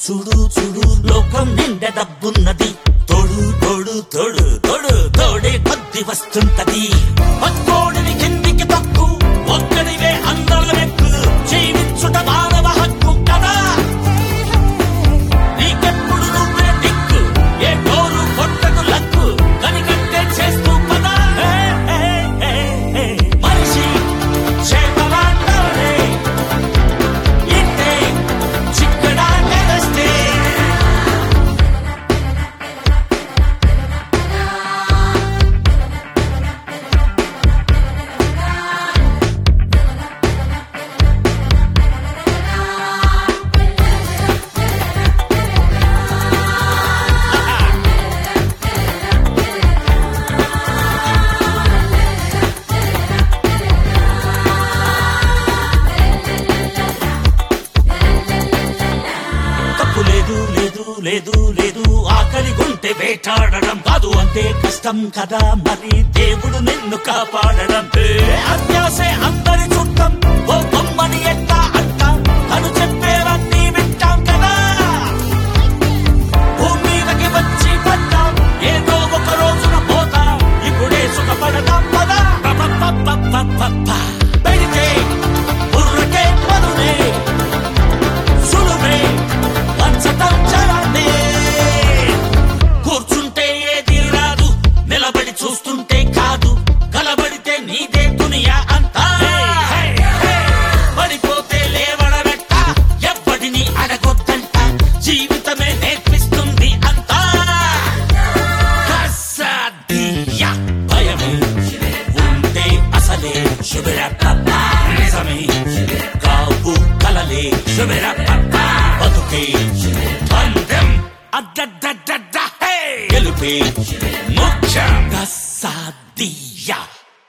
చూడు చూడు లోకం నిండా డబ్బున్నది తోడు తోడు తోడు తోడు తోడే కొద్ది వస్తుంటది పక్కోడిని కిందికి తక్కు ఒక్కడివే అందరం ఎక్కు జీవించుట మానవ హక్కు కదా నీకెప్పుడు నువ్వే దిక్కు ఏ డోరు కొట్టకు లక్కు కనికంటే చేస్తూ పదా హే, హే, హే, హే. మనిషి చేతలాంటాడే ఇంతే చిక్కడా నెలస్తే తప్పు లేదు లేదు లేదు లేదు ఆకలి గుంటె వేటాడడం కాదు అంతే కష్టం కదా మరి దేవుడు నిన్ను కాపాడడం ఏ అత్యాసే అందరి చుట్టం ఓ బొమ్మని ఎట్టా అంటాం తను చెప్పేవన్నీ వింటాం కదా భూమి మీదకి వచ్చి పడ్డాం ఏదో ఒక రోజున పోతాం ఇప్పుడే సుఖపడదాం పదా పెడితే బుర్రకే పదునే సులువే వంచటం చలానే కూర్చుంటే ఏది రాదు నిలబడి చూస్తుంటే కాదు కలబడితే నీదే దునియా అంతా పడిపోతే లేవడబెట్ట ఎవ్వడిని అడగొద్దంట జీవితమే నేర్పిస్తుంది అంతా కసాదియా భయమే ఉంటే అసలే శుభ్ర నిజమే కావు కలలే శుభ్ర బతుకే బంధం అడ్డడ్డడ్డ హే గెలుపే ముఖ్యం కసాదియా